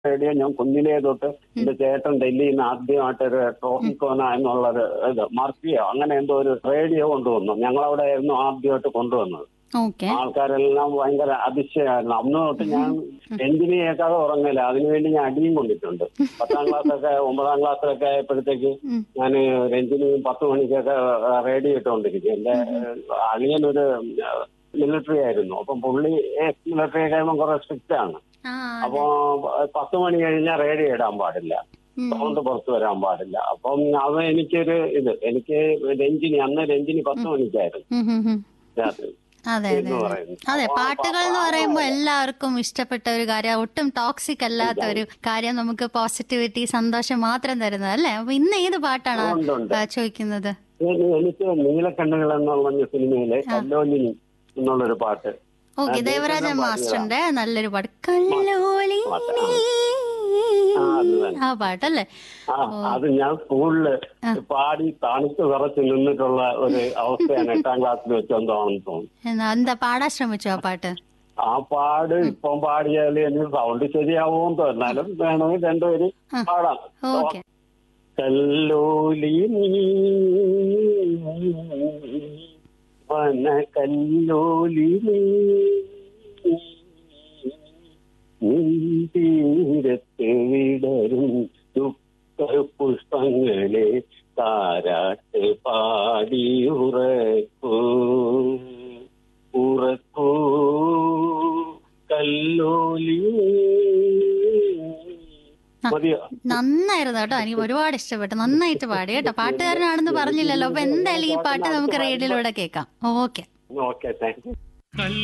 Radio ഞാൻ കുഞ്ഞിലേ തൊട്ട് എന്റെ ചേട്ടൻ ഡൽഹിയിൽ നിന്ന് ആദ്യമായിട്ടൊരു ട്രോഫിക്കോന എന്നുള്ളൊരു ഇത് മർക്കിയോ അങ്ങനെ എന്തോ ഒരു റേഡിയോ കൊണ്ടുവന്നു ഞങ്ങളവിടെ ആയിരുന്നു ആദ്യമായിട്ട് കൊണ്ടുവന്നത് ഓക്കെ ആൾക്കാരെല്ലാം ഭയങ്കര അതിശയമായിരുന്നു അന്ന് തൊട്ട് ഞാൻ എഞ്ചിനി കേൾക്കാതെ ഉറങ്ങില്ല അതിനുവേണ്ടി ഞാൻ അടിയും കൊണ്ടിട്ടുണ്ട് പത്താം ക്ലാസ്സൊക്കെ ഒമ്പതാം ക്ലാസ്സിലൊക്കെ ആയപ്പോഴത്തേക്ക് ഉം. ഞാൻ രഞ്ജിനിയും പത്ത് മണിക്കൊക്കെ റേഡിയോ ഇട്ടുകൊണ്ടിരിക്കും എന്റെ അളിയനൊരു മിലിറ്ററി ആയിരുന്നു അപ്പം പുള്ളി എക്സ് മിലിറ്ററി ഒക്കെ ആകുമ്പോൾ കുറെ സ്ട്രിക്റ്റ് ആണ് ആ അപ്പോ പത്ത് മണി കഴിഞ്ഞാൽ റേഡിയോ ഇടാൻ പാടില്ല ഉം. സൗണ്ട് പുറത്ത് വരാൻ പാടില്ല അപ്പം അത് എനിക്കൊരു ഇത് എനിക്ക് രഞ്ജിനി അന്ന് രഞ്ജിനി പത്ത് മണിക്കായിരുന്നു ഉം, ഉം, ഉം. രാത്രി അതെ അതെ എന്ന് അതെ പറയുന്നത്. അതെ അപ്പൊ ആ പാട്ടുകൾ എന്ന് പാ- പറയുമ്പോൾ എല്ലാവർക്കും ഇഷ്ടപ്പെട്ട ഒരു കാര്യം ഒട്ടും ടോക്സിക് അല്ലാത്ത ഒരു കാര്യം നമുക്ക് പോസിറ്റിവിറ്റി സന്തോഷം മാത്രം തരുന്നത് അല്ലേ അപ്പൊ ഇന്ന് ഏത് പാട്ടാണ് ഉണ്ട്, ഉണ്ട്. ആ, ചോദിക്കുന്നത് എനി- എനിക്ക് നീലക്കണ്ണുകൾ എന്നുള്ള പറഞ്ഞ സിനിമയിലെ കല്ലോലിനി എന്നുള്ളൊരു പാട്ട് ഓക്കെ ആ, ദേവരാജ ദേവരാജൻ മാസ്റ്ററിന്റെ നല്ലൊരു പാട്ട് കല്ലോലി പാട്ട്, ആ, അത് തന്നെ. ആ പാട്ടല്ലേ ആ അത് ഞാൻ സ്കൂളില് പാടി തണുത്ത് വിറച്ച് നിന്നിട്ടുള്ള ഒരു അവസ്ഥയാണ് എട്ടാം ക്ലാസ്സിൽ വെച്ചെന്തോണെന്ന് തോന്നുന്നു എന്നാ എന്താ പാടാൻ ശ്രമിച്ചോ ആ പാട്ട് ആ പാട് ഇപ്പം പാടിയാല് എനിക്ക് സൗണ്ട് ശരിയാവുമെന്ന് തോന്നാലും വേണമെങ്കിൽ രണ്ടുപേര് പാടാം ഓക്കെ കല്ലോലി വന കല്ലോലി തീരത്ത് വിടരും ദുഃഖ പുഷ്പങ്ങളെ താരാട്ട് പാടിയുറക്കൂ ഉറക്കൂ കല്ലോലി മതിയോ നന്നായിരുന്നു കേട്ടോ എനിക്ക് ഒരുപാട് ഇഷ്ടപ്പെട്ടു നന്നായിട്ട് പാടി കേട്ടോ പാട്ടുകാരനാണെന്ന് പറഞ്ഞില്ലല്ലോ അപ്പൊ എന്തായാലും ഈ പാട്ട് നമുക്ക് റേഡിയോയിലൂടെ കേൾക്കാം ഓക്കെ ഓക്കെ താങ്ക് യു